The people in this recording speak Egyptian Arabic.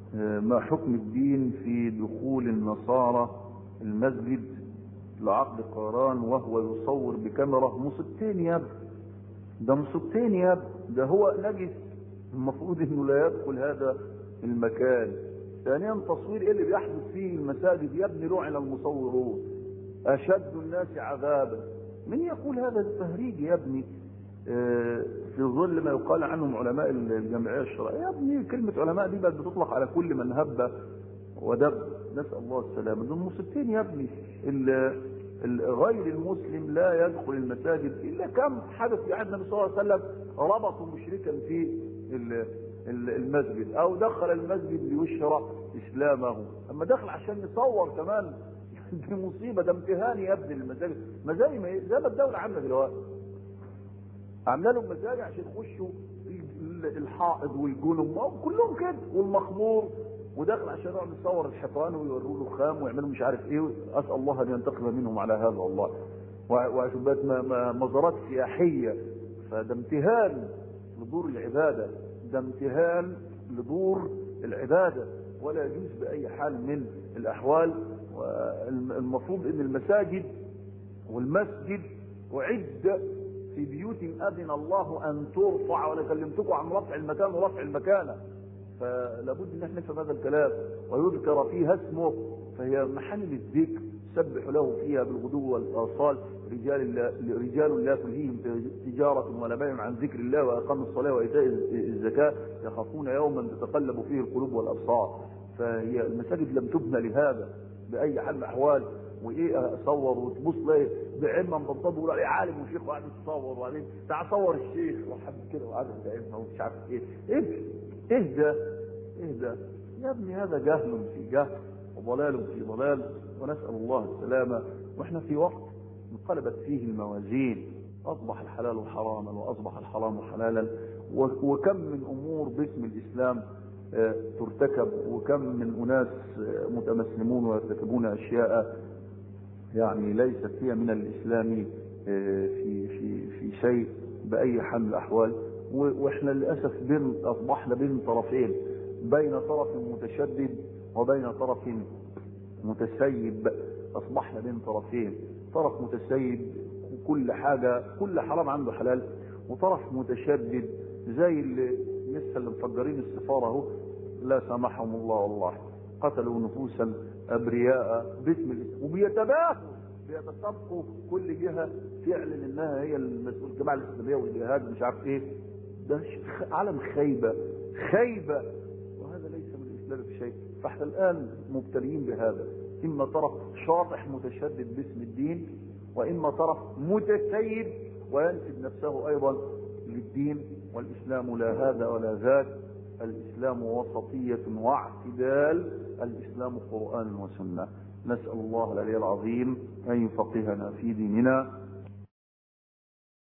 ما حكم الدين في دخول النصارى المسجد لعقد قران وهو يصور بكاميرا مصيبتين يا ابني ده مصيبتين يا ابني ده هو نجس المفروض انه لا يدخل هذا المكان ثانيا تصوير ايه اللي بيحدث فيه المساجد يا ابني لعن المصورون اشد الناس عذابا من يقول هذا التهريج يا ابني آه في ظل ما يقال عنهم علماء الجمعيه الشرعيه يا ابني كلمه علماء دي بقت بتطلق على كل من هب ودب نسال الله السلامه دول مصيبتين يا ابني غير المسلم لا يدخل المساجد الا كم حدث في عهد النبي صلى الله عليه وسلم ربطوا مشركا في المسجد او دخل المسجد ليشرع اسلامه اما دخل عشان يصور كمان دي مصيبه ده امتهان يا ابني المساجد ما زي ما زي ما الدوله عامله دلوقتي عامله لهم مساجد عشان يخشوا الحائض والجنب كلهم كده والمخمور وداخل عشان يقعد يصور الحيطان ويوروا له خام ويعملوا مش عارف ايه اسال الله ان ينتقم منهم على هذا والله وعشان مزارات سياحيه فده امتهان لدور العباده ده امتهان لدور العباده ولا يجوز باي حال من الاحوال المفروض ان المساجد والمسجد اعد في بيوت اذن الله ان ترفع وانا كلمتكم عن رفع المكان ورفع المكانه فلابد ان احنا نفهم هذا الكلام ويذكر فيها اسمه فهي محل للذكر سبح له فيها بالغدو والاصال رجال لا رجال لا تلهيهم تجاره ولا بيع عن ذكر الله واقاموا الصلاه وايتاء الزكاه يخافون يوما تتقلب فيه القلوب والابصار فهي المساجد لم تبنى لهذا باي حال من الاحوال وايه اصور وتبص لاقي بعمه مبطل ويقول عليه عالم وشيخ وقاعد يتصور وبعدين تعال صور الشيخ وحد كده وقاعد بعمه ومش عارف ايه ايه اهدى اهدى يا ابني هذا جهل في جهل وضلال في ضلال ونسال الله السلامه واحنا في وقت انقلبت فيه الموازين اصبح الحلال حراما واصبح الحرام حلالا وكم من امور باسم الاسلام ترتكب وكم من اناس متمسلمون ويرتكبون اشياء يعني ليست هي من الاسلام في في في شيء باي حال من الاحوال واحنا للاسف بين اصبحنا بين طرفين بين طرف متشدد وبين طرف متسيب اصبحنا بين طرفين طرف متسيب كل حاجه كل حرام عنده حلال وطرف متشدد زي اللي لسه اللي مفجرين السفاره اهو لا سامحهم الله والله قتلوا نفوسا ابرياء باسم الاسلام وبيتباهوا بيتسابقوا كل جهه تعلن انها هي المسؤول الجماعه الاسلاميه والجهاد مش عارف ايه ده عالم خيبه خيبه وهذا ليس من الاسلام في شيء فاحنا الان مبتليين بهذا اما طرف شاطح متشدد باسم الدين واما طرف متسيب وينسب نفسه ايضا للدين والاسلام لا هذا ولا ذاك الاسلام وسطيه واعتدال الاسلام قران وسنه نسال الله العلي العظيم ان يفقهنا في ديننا